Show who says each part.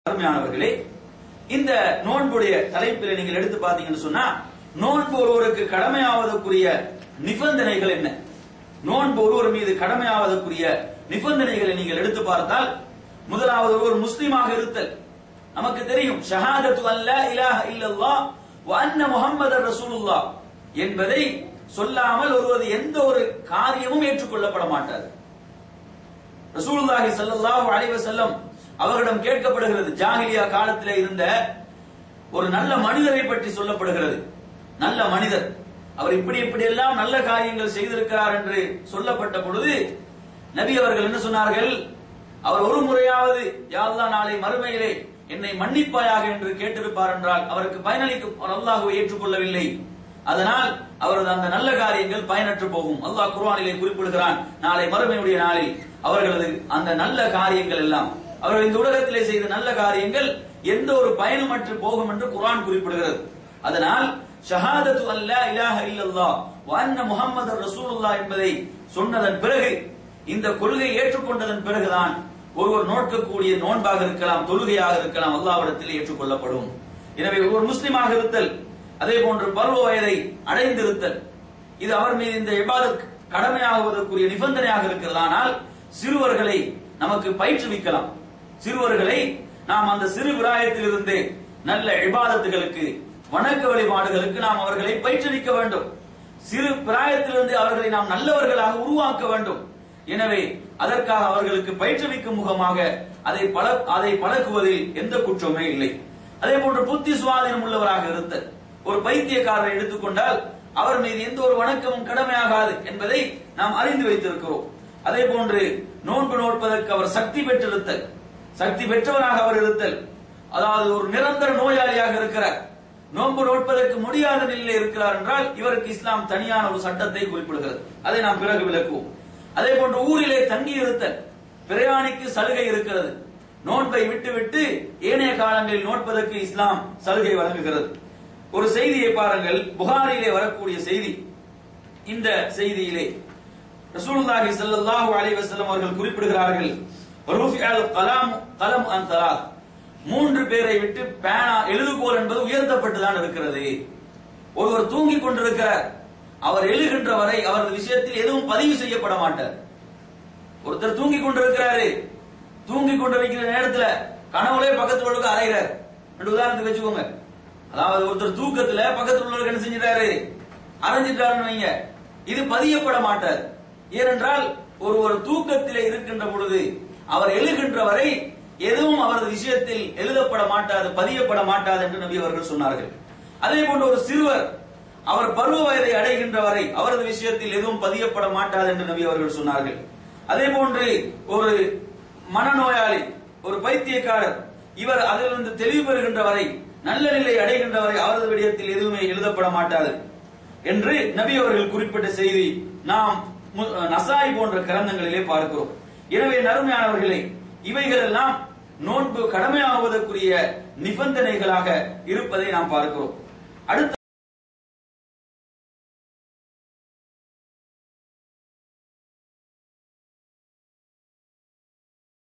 Speaker 1: அருமையானவர்களே இந்த நோன்புடைய தலைப்பில் நீங்கள் எடுத்து பார்த்தீங்கன்னு சொன்னா நோன்பு ஒருவருக்கு கடமையாவதற்குரிய நிபந்தனைகள் என்ன நோன்பு ஒருவர் மீது கடமையாவதற்குரிய நிபந்தனைகளை நீங்கள் எடுத்து பார்த்தால் முதலாவது ஒருவர் முஸ்லீமாக இருத்தல் நமக்கு தெரியும் ஷஹாதத்து அல்ல இலாஹ இல்லல்லாஹ் வ அன்ன முஹம்மதர் ரசூலுல்லாஹ் என்பதை சொல்லாமல் ஒருவர் எந்த ஒரு காரியமும் ஏற்றுக்கொள்ளப்பட மாட்டாது ரசூலுல்லாஹி ஸல்லல்லாஹு அலைஹி வஸல்லம் அவர்களிடம் கேட்கப்படுகிறது ஜாஹிலியா காலத்திலே இருந்த ஒரு நல்ல மனிதரை பற்றி சொல்லப்படுகிறது நல்ல மனிதர் அவர் இப்படி இப்படி எல்லாம் நல்ல காரியங்கள் செய்திருக்கிறார் என்று சொல்லப்பட்ட பொழுது நபி அவர்கள் என்ன சொன்னார்கள் அவர் ஒரு முறையாவது யாழ்லா நாளை மறுமையிலே என்னை மன்னிப்பாயாக என்று கேட்டிருப்பார் என்றால் அவருக்கு பயனளிக்கும் அவர் அல்லாஹுவை ஏற்றுக்கொள்ளவில்லை அதனால் அவரது அந்த நல்ல காரியங்கள் பயனற்று போகும் அல்லாஹ் குர்ஆனிலே குறிப்பிடுகிறான் நாளை மறுமையுடைய நாளில் அவர்களது அந்த நல்ல காரியங்கள் எல்லாம் அவர்கள் இந்த உலகத்திலே செய்த நல்ல காரியங்கள் எந்த ஒரு பயனுமற்று போகும் என்று குர்ஆன் குறிப்பிடுகிறது அதனால் ஷஹாதத்து அல்லா இலாஹ இல்லல்லாஹ் வ அன்ன முஹம்மதர் ரசூலுல்லாஹ் என்பதை சொன்னதன் பிறகு இந்த கொள்கை ஏற்றுக்கொண்டதன் பிறகுதான் ஒருவர் நோக்கக்கூடிய நோன்பாக இருக்கலாம் தொழுகையாக இருக்கலாம் அல்லாஹ்விடத்தில் ஏற்றுக்கொள்ளப்படும் எனவே ஒரு முஸ்லிமாக இருத்தல் அதே போன்று பருவ வயதை அடைந்திருத்தல் இது அவர் மீது இந்த இபாதத் கடமையாகுவதற்குரிய நிபந்தனையாக இருக்கிறது ஆனால் சிறுவர்களை நமக்கு பயிற்றுவிக்கலாம் சிறுவர்களை நாம் அந்த சிறு பிராயத்திலிருந்தே நல்ல இபாதத்துகளுக்கு வணக்க வழிபாடுகளுக்கு நாம் அவர்களை பயிற்றுவிக்க வேண்டும் சிறு பிராயத்திலிருந்து அவர்களை நாம் நல்லவர்களாக உருவாக்க வேண்டும் எனவே அதற்காக அவர்களுக்கு பயிற்றுவிக்கும் முகமாக அதை பல அதை பழக்குவதில் எந்த குற்றமே இல்லை அதே போன்று புத்தி சுவாதீனம் உள்ளவராக இருத்தல் ஒரு பைத்தியக்காரரை எடுத்துக்கொண்டால் அவர் மீது எந்த ஒரு வணக்கமும் கடமையாகாது என்பதை நாம் அறிந்து வைத்திருக்கிறோம் அதே போன்று நோன்பு நோட்பதற்கு அவர் சக்தி பெற்றிருத்தல் சக்தி பெற்றவராக அவர் இருத்தல் அதாவது ஒரு நிரந்தர நோயாளியாக இருக்கிறார் நோன்பு நோட்பதற்கு முடியாத நிலையில் இருக்கிறார் என்றால் இவருக்கு இஸ்லாம் தனியான ஒரு சட்டத்தை குறிப்பிடுகிறது அதை நாம் பிறகு விளக்குவோம் அதே போன்று ஊரிலே தங்கி இருத்தல் பிரயாணிக்கு சலுகை இருக்கிறது நோன்பை விட்டுவிட்டு ஏனைய காலங்களில் நோட்பதற்கு இஸ்லாம் சலுகை வழங்குகிறது ஒரு செய்தியை பாருங்கள் புகாரிலே வரக்கூடிய செய்தி இந்த செய்தியிலே ரசூலுல்லாஹி ஸல்லல்லாஹு அலைஹி வஸல்லம் அவர்கள் குறிப்பிடுகிறார்கள் ருஃபிஅல் கலாம் கலம் அன் தலாத் மூன்று பேரை விட்டு பேனா எழுதுகோல் என்பது உயர்த்தப்பட்டுதான் இருக்கிறது ஒருவர் தூங்கிக் கொண்டிருக்கிறார் அவர் எழுகின்ற வரை அவரது விஷயத்தில் எதுவும் பதிவு செய்யப்பட மாட்டார் ஒருத்தர் தூங்கிக் கொண்டிருக்கிறாரு தூங்கிக் கொண்டிருக்கிற நேரத்துல கனவுலே பக்கத்துல உள்ளவங்க அறைகிறார் ரெண்டு உதாரணத்துக்கு வச்சுக்கோங்க அதாவது ஒருத்தர் தூக்கத்துல பக்கத்துல உள்ளவர்கள் என்ன செஞ்சிட்டாரு அரைஞ்சிட்டாருன்னு வைங்க இது பதியப்பட மாட்டார் ஏனென்றால் ஒரு ஒரு தூக்கத்திலே இருக்கின்ற பொழுது அவர் எழுகின்ற வரை எதுவும் அவரது விஷயத்தில் எழுதப்பட மாட்டாது பதியப்பட மாட்டாது என்று நபி அவர்கள் சொன்னார்கள் அதே போன்று ஒரு சிறுவர் அவர் பருவ வயதை அடைகின்ற வரை அவரது விஷயத்தில் எதுவும் பதியப்பட மாட்டாது என்று நபி அவர்கள் சொன்னார்கள் அதே போன்று ஒரு மனநோயாளி ஒரு பைத்தியக்காரர் இவர் அதிலிருந்து தெளிவு பெறுகின்ற வரை நல்ல நிலை அடைகின்ற வரை அவரது விடயத்தில் எதுவுமே எழுதப்பட மாட்டாது என்று நபி அவர்கள் குறிப்பிட்ட செய்தி நாம் மு- நசாய் போன்ற கிரந்தங்களிலே பார்க்கிறோம் எனவே நறுமையானவர்களே இவைகள் எல்லாம் நோன்பு கடமையாவதற்குரிய நிபந்தனைகளாக இருப்பதை நாம் பார்க்கிறோம் அடுத்த